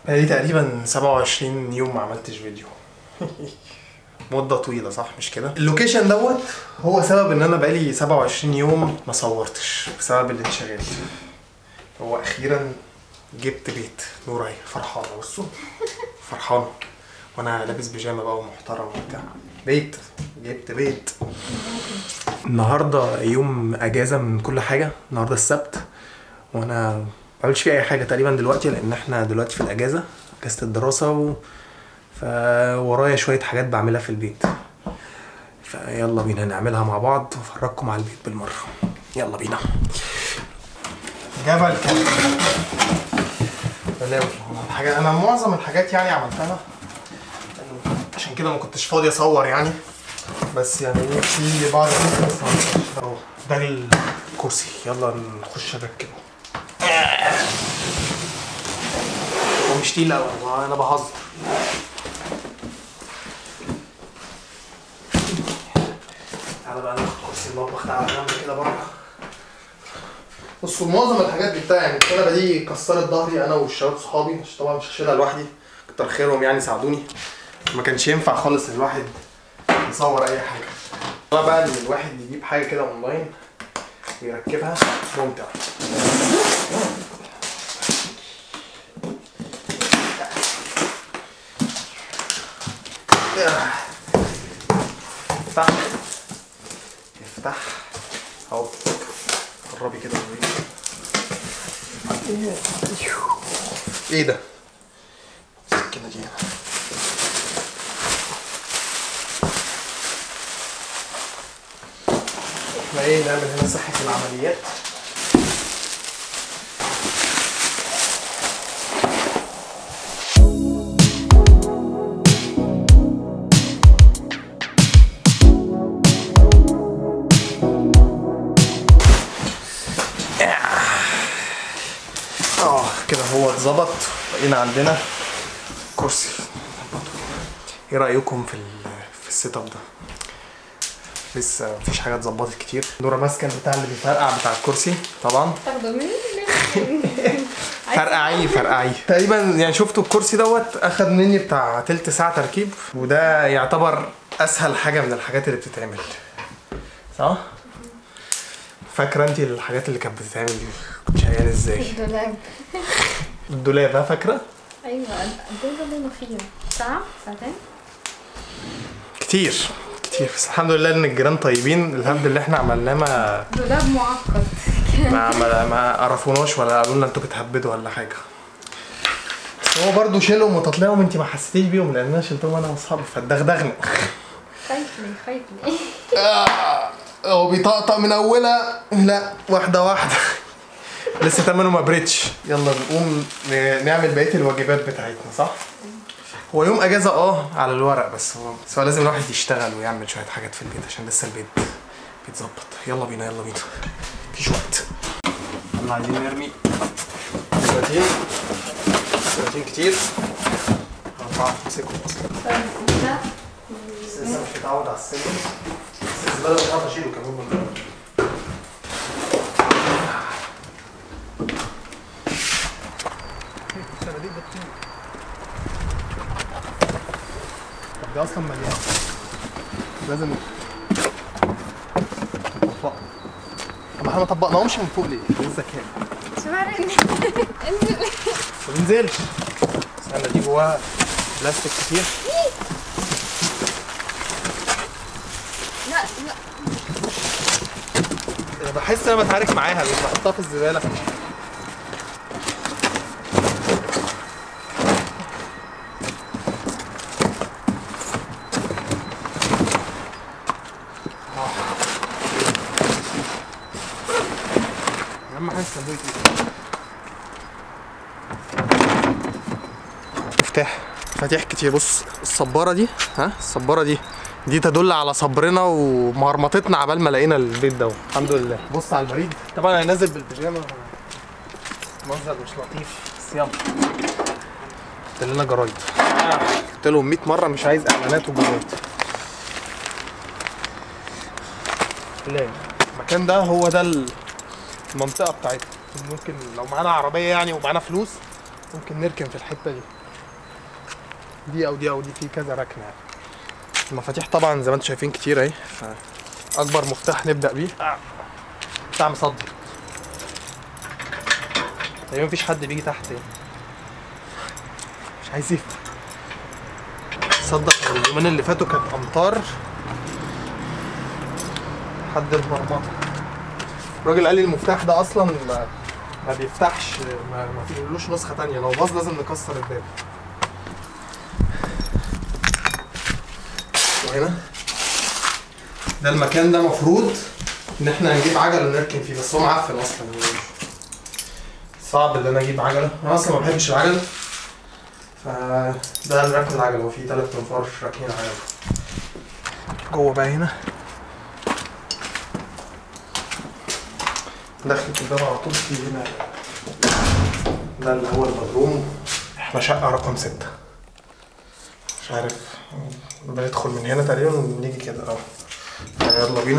بقالي تقريبا 27 يوم ما عملتش فيديو مدة طويلة صح مش كده؟ اللوكيشن دوت هو سبب ان انا بقالي 27 يوم ما صورتش بسبب الانشغال هو اخيرا جبت بيت نور اهي فرحانة بصوا فرحانة وانا لابس بيجامة بقى ومحترم وبتاع بيت جبت بيت النهارده يوم اجازة من كل حاجة النهارده السبت وانا ما بعملش فيه اي حاجة تقريبا دلوقتي لان احنا دلوقتي في الاجازة اجازة الدراسة و... فورايا شوية حاجات بعملها في البيت فيلا بينا نعملها مع بعض وافرجكم على البيت بالمرة يلا بينا جبل كان بلاوي حاجة انا معظم الحاجات يعني عملتها عشان كده ما كنتش فاضي اصور يعني بس يعني في بعض الحاجات بس ما عملتهاش. اهو ده الكرسي يلا نخش نركبه هو مش تقيل قوي انا بهزر تعالى بقى ناخد كرسي المطبخ ده على جنب كده بره بصوا معظم الحاجات جبتها يعني الكنبه دي كسرت ظهري انا والشباب صحابي مش طبعا مش هشيلها لوحدي كتر خيرهم يعني ساعدوني ما كانش ينفع خالص الواحد يصور اي حاجه طبعا بقى ان الواحد يجيب حاجه كده اونلاين ويركبها ممتع افتح افتح اهو قربي كده وريني. ايه ده؟ السكينة دي هنا احنا ايه نعمل هنا صحة العمليات اه كده هو اتظبط بقينا عندنا كرسي ايه رايكم في ال في السيت اب ده لسه مفيش حاجه اتظبطت كتير دورة ماسكه بتاع اللي بيفرقع بتاع الكرسي طبعا تاخده مني فرقعي فرقعي تقريبا يعني شفتوا الكرسي دوت اخد مني بتاع تلت ساعه تركيب وده يعتبر اسهل حاجه من الحاجات اللي بتتعمل صح فاكره انت الحاجات اللي كانت بتتعمل دي كنت شقيان ازاي الدولاب الدولاب ها فاكره ايوه الدولاب ده فيه ساعة ساعتين كتير كتير بس الحمد لله ان الجيران طيبين الهبد اللي احنا عملناه ما دولاب معقد ما ما, ما قرفوناش ولا قالوا لنا انتوا بتهبدوا ولا حاجه بس هو برضه شيلهم وتطلعهم انت ما حسيتيش بيهم لان انا شلتهم انا واصحابي فدغدغنا خايفني خايفني هو بيطقطق من اولها لا واحده واحده لسه تمنه ما بريتش يلا نقوم ن- نعمل بقيه الواجبات بتاعتنا صح هو يوم اجازه اه على الورق بس هو بس هو لازم الواحد يشتغل ويعمل شويه حاجات في البيت عشان لسه البيت بيتظبط يلا بينا يلا بينا مفيش وقت يلا عايزين نرمي سكرتين سكرتين كتير اربعه امسكهم اصلا ده بس لسه مش متعود على السن بس الزباله مش عارف اشيله كمان من بره الصناديق بتطير طب ده اصلا مليان لازم نطبقه طب احنا ما طبقناهمش من فوق ليه؟ ايه الذكاء؟ سمعني انزل ما بينزلش استنى دي جواها بلاستيك كتير لا لا انا بحس ان انا بتعارك معاها مش بحطها في الزباله اهم حاجه الصندوق يتقفل. مفتاح مفاتيح كتير بص الصباره دي ها الصباره دي دي تدل على صبرنا ومرمطتنا عبال ما لقينا البيت ده الحمد لله بص على البريد طبعا انا نازل بالبيجامه منظر مش لطيف بس يلا قلت لنا جرايد قلت لهم 100 مره مش عايز اعلانات وجرايد لا المكان ده هو ده المنطقه بتاعتنا ممكن لو معانا عربيه يعني ومعانا فلوس ممكن نركن في الحته دي دي او دي او دي في كذا ركنه يعني المفاتيح طبعا زي ما انتم شايفين كتير اهي فاكبر مفتاح نبدا بيه بتاع مصدي تقريبا مفيش حد بيجي تحت يعني مش عايز يفتح تصدق اليومين اللي فاتوا كانت امطار حد المرمطه الراجل قال لي المفتاح ده اصلا ما, ما بيفتحش ما, ما فيهوش نسخه تانية لو باظ لازم نكسر الباب وهنا ده المكان ده مفروض ان احنا هنجيب عجله ونركن فيه بس هو معفن اصلا صعب ان انا اجيب عجله انا اصلا ما بحبش العجل فده الركن العجله هو فيه تلات انفار راكنين عجله جوه بقى هنا دخلة الباب على طول في هنا ده اللي هو البدروم احنا شقة رقم ستة مش عارف بندخل من هنا تقريبا ونيجي كده اه يلا بينا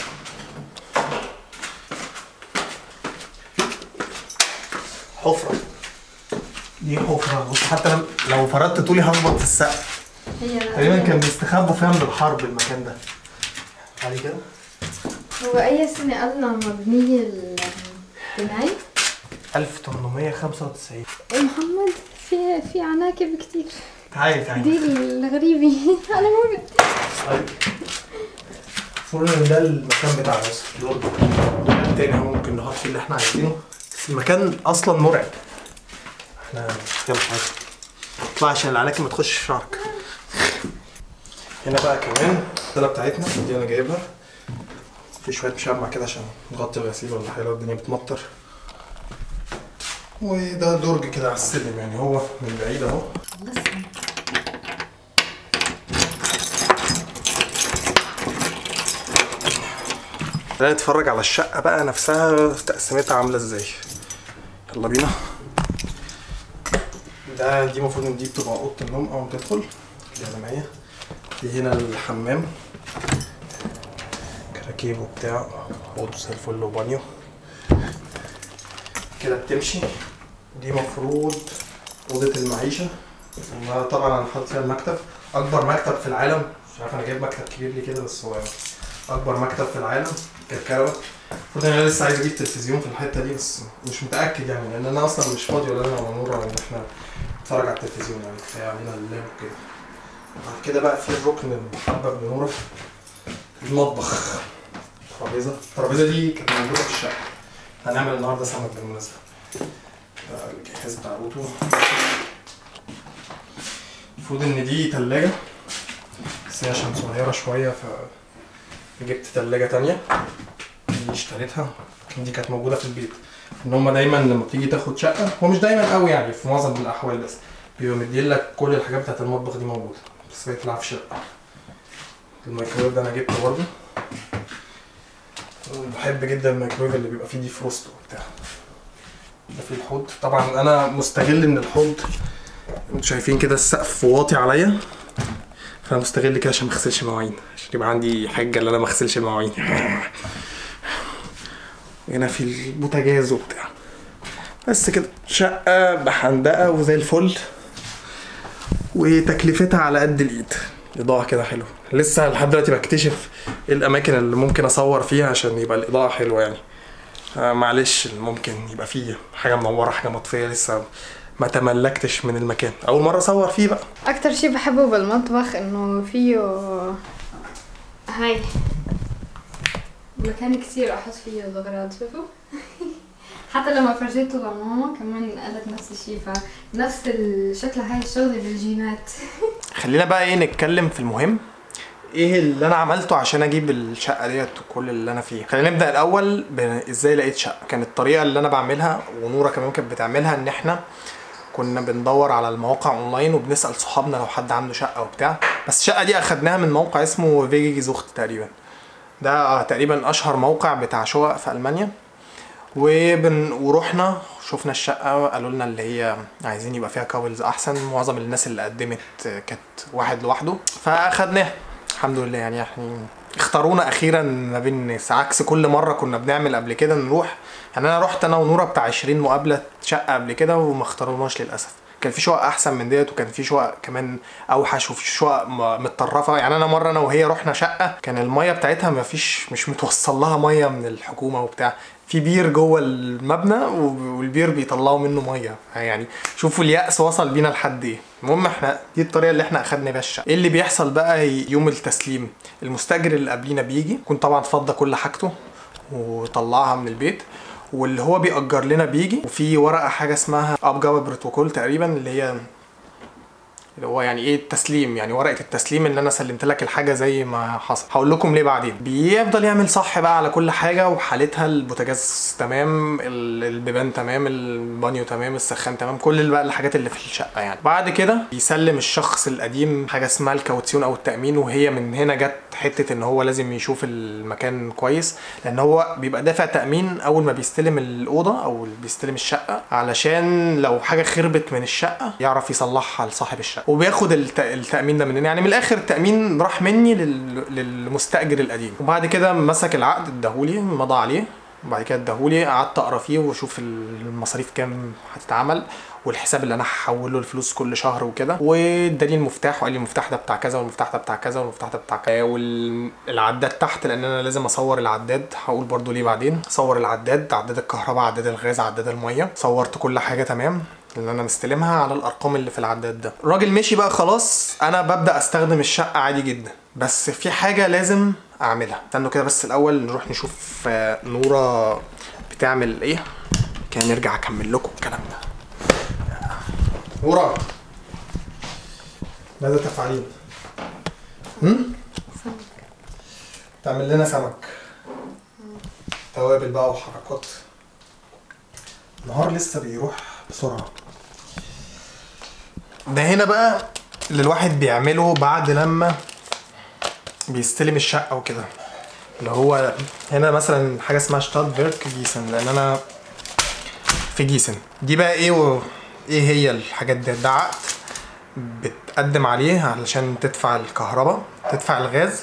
حفرة دي حفرة بص حتى لم- لو فردت طولي هخبط في السقف هي تقريبا كان بيستخبوا فيها من الحرب المكان ده علي كده هو أي سنة قبل مبنية البناية؟ 1895 محمد في في عناكب كتير تعالي تعالي دي الغريبة أنا مو بدي طيب المفروض ان ده المكان بتاع مصر دور تاني اهو ممكن نحط فيه اللي احنا عايزينه بس المكان اصلا مرعب احنا يلا عادي اطلع عشان العناكب ما تخش في شعرك هنا بقى كمان السله بتاعتنا دي انا جايبها في شويه مشمع كده عشان نغطي الغسيل ولا حاجه لو الدنيا بتمطر وده درج كده على السلم يعني هو من بعيد اهو خلينا نتفرج على الشقة بقى نفسها تقسيمتها عاملة ازاي يلا بينا ده دي المفروض ان دي بتبقى اوضة النوم اول ما تدخل اللي زي ما هي دي هنا الحمام كراكيب وبتاع اوضه زي الفل وبانيو كده بتمشي دي مفروض اوضة المعيشة وده طبعا انا حاطط فيها المكتب اكبر مكتب في العالم مش عارف انا جايب مكتب كبير ليه كده بس هو اكبر مكتب في العالم كركبه المفروض ان انا لسه عايز اجيب تلفزيون في الحته دي بس مش متاكد يعني لان انا اصلا مش فاضي ولا انا ولا نورا ان احنا نتفرج على التلفزيون يعني كفايه علينا اللاب وكده بعد كده بقى في الركن المحبب لنورا المطبخ الترابيزه الترابيزه دي كانت موجوده في الشقه هنعمل النهارده سمك بالمناسبه ده الجهاز بتاع اوتو المفروض ان دي تلاجة بس هي عشان صغيرة شوية ف جبت تلاجة تانية دي اشتريتها دي كانت موجودة في البيت ان هما دايما لما بتيجي تاخد شقة هو مش دايما قوي يعني في معظم الاحوال بس بيبقوا مدين لك كل الحاجات بتاعت المطبخ دي موجودة بس بقيت العب في شقة الميكرويف ده انا جبته برضه بحب جدا الميكرويف اللي بيبقى فيه دي فروست وبتاع ده فيه الحوض طبعا انا مستغل ان الحوض انتوا شايفين كده السقف واطي عليا فانا مستغل كده عشان ما اغسلش مواعين عشان يبقى عندي حجه ان انا ما اغسلش المواعين هنا في البوتاجاز وبتاع بس كده شقه بحندقه وزي الفل وتكلفتها على قد الايد الاضاءه كده حلوه لسه لحد دلوقتي بكتشف ايه الاماكن اللي ممكن اصور فيها عشان يبقى الاضاءه حلوه يعني آه معلش ممكن يبقى فيه حاجه منوره حاجه مطفيه لسه ما تملكتش من المكان اول مره اصور فيه بقى أكتر شي بحبه بالمطبخ إنه فيه هاي مكان كتير أحط فيه الأغراض شوفوا حتى لما فرجيته لماما كمان قالت نفس الشي فنفس الشكل هاي الشغلة بالجينات خلينا بقى ايه نتكلم في المهم ايه اللي انا عملته عشان اجيب الشقه ديت وكل اللي انا فيه خلينا نبدا الاول بازاي لقيت شقه كانت الطريقه اللي انا بعملها ونوره كمان كانت بتعملها ان احنا كنا بندور على المواقع اونلاين وبنسال صحابنا لو حد عنده شقه وبتاع بس الشقه دي اخدناها من موقع اسمه فيجي زوخت تقريبا ده آه، تقريبا اشهر موقع بتاع شقق في المانيا وبن ورحنا شفنا الشقه قالوا لنا اللي هي عايزين يبقى فيها كابلز احسن معظم الناس اللي قدمت كانت واحد لوحده فاخدناها الحمد لله يعني يعني اختارونا اخيرا ما بين الناس عكس كل مره كنا بنعمل قبل كده نروح يعني انا رحت انا ونورا بتاع 20 مقابله شقه قبل كده وما اختاروناش للاسف كان في شقق احسن من ديت وكان في شقق كمان اوحش وفي شقق م- متطرفه يعني انا مره انا وهي رحنا شقه كان الميه بتاعتها ما فيش مش متوصل لها ميه من الحكومه وبتاع في بير جوه المبنى والبير بيطلعوا منه ميه يعني شوفوا اليأس وصل بينا لحد ايه المهم احنا دي الطريقه اللي احنا اخدنا بيها الشقه ايه اللي بيحصل بقى يوم التسليم المستاجر اللي قبلينا بيجي يكون طبعا فضى كل حاجته وطلعها من البيت واللي هو بيأجر لنا بيجي وفي ورقه حاجه اسمها اب جواب بروتوكول تقريبا اللي هي اللي هو يعني ايه التسليم يعني ورقه التسليم ان انا سلمت لك الحاجه زي ما حصل هقول لكم ليه بعدين بيفضل يعمل صح بقى على كل حاجه وحالتها البوتاجاز تمام ال- البيبان تمام البانيو تمام السخان تمام كل بقى الحاجات اللي في الشقه يعني بعد كده بيسلم الشخص القديم حاجه اسمها الكاوتسيون او التامين وهي من هنا جت حته ان هو لازم يشوف المكان كويس لان هو بيبقى دافع تامين اول ما بيستلم الاوضه او بيستلم الشقه علشان لو حاجه خربت من الشقه يعرف يصلحها لصاحب الشقه وبياخد الت- التامين ده مننا يعني من الاخر التامين راح مني لل- للمستاجر القديم وبعد كده مسك العقد اداهولي مضى عليه وبعد كده اداهولي قعدت اقرا فيه واشوف المصاريف كام هتتعمل والحساب اللي انا هحوله الفلوس كل شهر وكده واداني المفتاح وقال لي المفتاح ده بتاع كذا والمفتاح ده بتاع كذا والمفتاح ده بتاع كذا والعداد تحت لان انا لازم اصور العداد هقول برضو ليه بعدين صور العداد عداد الكهرباء عداد الغاز عداد الميه صورت كل حاجه تمام اللي انا مستلمها على الارقام اللي في العداد ده الراجل مشي بقى خلاص انا ببدا استخدم الشقه عادي جدا بس في حاجه لازم اعملها استنوا كده بس الاول نروح نشوف آه، نوره بتعمل ايه كده نرجع اكمل لكم الكلام ده نوره ماذا تفعلين هم تعمل لنا سمك توابل بقى وحركات النهار لسه بيروح بسرعة ده هنا بقى اللي الواحد بيعمله بعد لما بيستلم الشقة وكده اللي هو هنا مثلا حاجة اسمها شتات فيرك جيسن لأن أنا في جيسن دي بقى ايه و... ايه هي الحاجات دي ده عقد بتقدم عليه علشان تدفع الكهرباء تدفع الغاز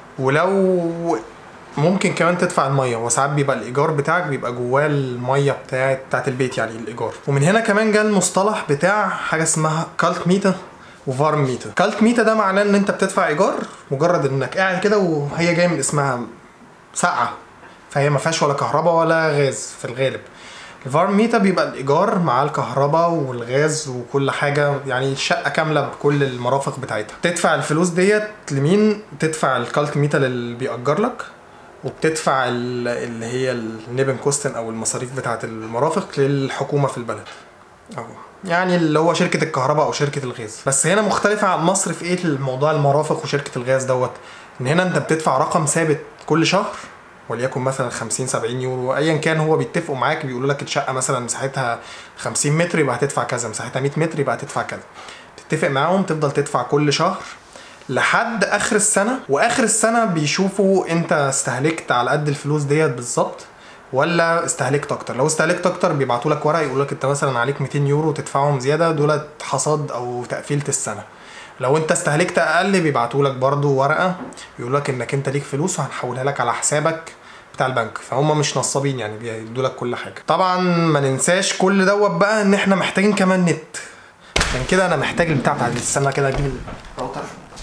ولو ممكن كمان تدفع الميه وساعات بيبقى الايجار بتاعك بيبقى جواه الميه بتاعت بتاعت البيت يعني الايجار ومن هنا كمان جه المصطلح بتاع حاجه اسمها كالت ميتا وفارم ميتا كالت ميتا ده معناه ان انت بتدفع ايجار مجرد انك قاعد كده وهي جايه من اسمها ساقعه فهي ما فيهاش ولا كهرباء ولا غاز في الغالب الفارم ميتا بيبقى الايجار مع الكهرباء والغاز وكل حاجه يعني الشقه كامله بكل المرافق بتاعتها تدفع الفلوس ديت لمين تدفع الكالت ميتا اللي بيأجر لك وبتدفع ال- اللي هي النيبن كوستن او المصاريف بتاعه المرافق للحكومه في البلد أو يعني اللي هو شركه الكهرباء او شركه الغاز بس هنا مختلفه عن مصر في ايه الموضوع المرافق وشركه الغاز دوت ان هنا انت بتدفع رقم ثابت كل شهر وليكن مثلا 50 70 يورو ايا كان هو بيتفقوا معاك بيقولوا لك الشقه مثلا مساحتها 50 متر يبقى هتدفع كذا مساحتها 100 متر يبقى هتدفع كذا تتفق معاهم تفضل تدفع كل شهر لحد اخر السنه واخر السنه بيشوفوا انت استهلكت على قد الفلوس ديت بالظبط ولا استهلكت اكتر لو استهلكت اكتر بيبعتوا لك ورقه يقول لك انت مثلا عليك 200 يورو تدفعهم زياده دولت حصاد او تقفيله السنه لو انت استهلكت اقل بيبعتوا لك برضو ورقه يقول لك انك انت ليك فلوس وهنحولها لك على حسابك بتاع البنك فهم مش نصابين يعني بيدوا لك كل حاجه طبعا ما ننساش كل دوت بقى ان احنا محتاجين كمان نت عشان كده انا محتاج البتاع بتاع استنى كده اجيب الراوتر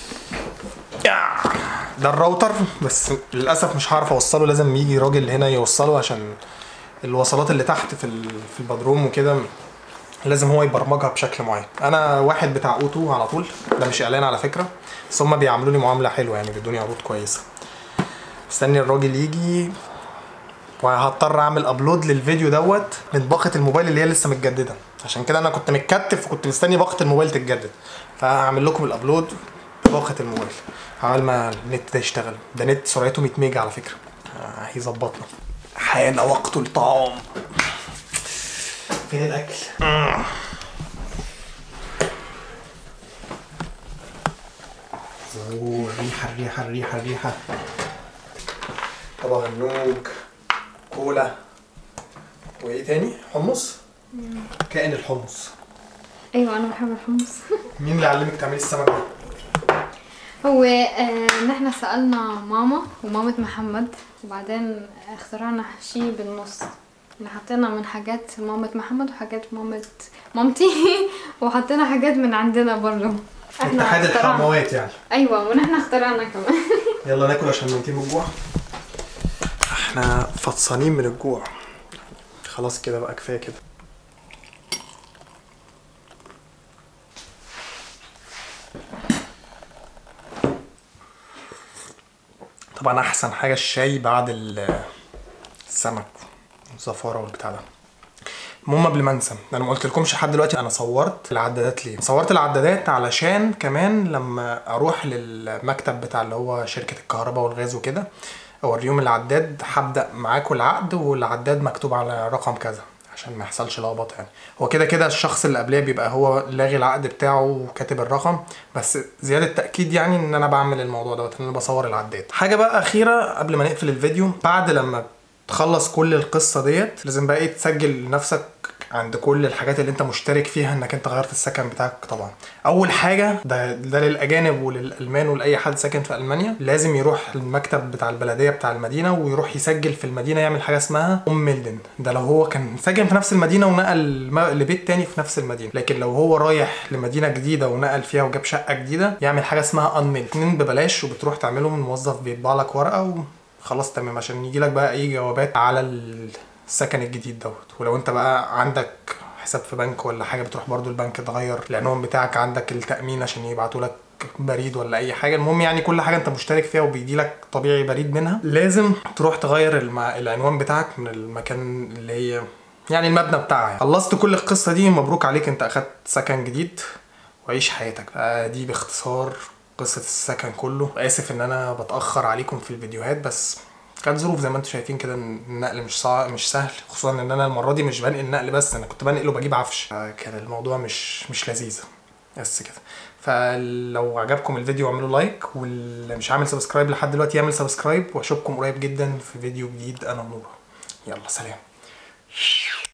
يا. ده الراوتر بس للاسف مش هعرف اوصله لازم يجي راجل هنا يوصله عشان الوصلات اللي تحت في ال- في البدروم وكده لازم هو يبرمجها بشكل معين انا واحد بتاع اوتو على طول ده مش اعلان على فكره بس هم بيعاملوني معامله حلوه يعني بيدوني عروض كويسه مستني الراجل يجي وهضطر اعمل ابلود للفيديو دوت من باقه الموبايل اللي هي لسه متجدده عشان كده انا كنت متكتف وكنت مستني باقه الموبايل تتجدد فهعمل لكم الابلود باقه الموبايل عمال ما النت ده يشتغل ده نت سرعته 100 ميجا على فكره آه، هيظبطنا حان وقت الطعام فين الاكل اوه الريحه الريحه الريحه الريحه طبق النوج كولا وايه تاني حمص كائن الحمص ايوه انا بحب الحمص مين اللي علمك تعملي السمك ده هو آه، نحن سألنا ماما ومامة محمد وبعدين اخترعنا شي بالنص يعني حطينا من حاجات مامة محمد وحاجات مامة مامتي وحطينا حاجات من عندنا برضه اتحاد اخترعنا. الحموات يعني ايوه ونحن اخترعنا كمان يلا ناكل عشان ننتهي من الجوع احنا فطسانين من الجوع خلاص كده بقى كفايه كده طبعا احسن حاجه الشاي بعد ال- السمك الزفاره والبتاع ده المهم قبل ما انسى انا ما قلتلكمش لحد دلوقتي انا صورت العدادات ليه صورت العدادات علشان كمان لما اروح للمكتب بتاع اللي هو شركه الكهرباء والغاز وكده اوريهم العداد هبدا معاكم العقد والعداد مكتوب على رقم كذا عشان ما يحصلش لخبطه يعني هو كده كده الشخص اللي قبليه بيبقى هو لاغي العقد بتاعه وكاتب الرقم بس زياده تاكيد يعني ان انا بعمل الموضوع دوت ان انا بصور العداد حاجه بقى اخيره قبل ما نقفل الفيديو بعد لما تخلص كل القصه ديت لازم بقى ايه تسجل لنفسك عند كل الحاجات اللي انت مشترك فيها انك انت غيرت السكن بتاعك طبعا اول حاجه ده ده للاجانب وللالمان ولاي حد ساكن في المانيا لازم يروح المكتب بتاع البلديه بتاع المدينه ويروح يسجل في المدينه يعمل حاجه اسمها ام ميلدن ده لو هو كان ساكن في نفس المدينه ونقل م- لبيت تاني في نفس المدينه لكن لو هو رايح لمدينه جديده ونقل فيها وجاب شقه جديده يعمل حاجه اسمها ان ميلد اتنين ببلاش وبتروح تعمله من موظف بيطبع لك ورقه وخلاص تمام عشان يجي لك بقى اي جوابات على السكن الجديد دوت ولو انت بقى عندك حساب في بنك ولا حاجه بتروح برضو البنك تغير العنوان بتاعك عندك التامين عشان يبعتوا لك بريد ولا اي حاجه المهم يعني كل حاجه انت مشترك فيها وبيجي لك طبيعي بريد منها لازم تروح تغير الم... العنوان بتاعك من المكان اللي هي يعني المبنى بتاعها يعني. خلصت كل القصه دي مبروك عليك انت اخدت سكن جديد وعيش حياتك آه دي باختصار قصة السكن كله آسف إن أنا بتأخر عليكم في الفيديوهات بس كانت ظروف زي ما انتم شايفين كده النقل مش صعب مش سهل خصوصا ان انا المره دي مش بنقل نقل بس انا كنت بنقل وبجيب عفش كان الموضوع مش مش لذيذ بس كده فلو عجبكم الفيديو اعملوا لايك واللي مش عامل سبسكرايب لحد دلوقتي يعمل سبسكرايب واشوفكم قريب جدا في فيديو جديد انا ونور يلا سلام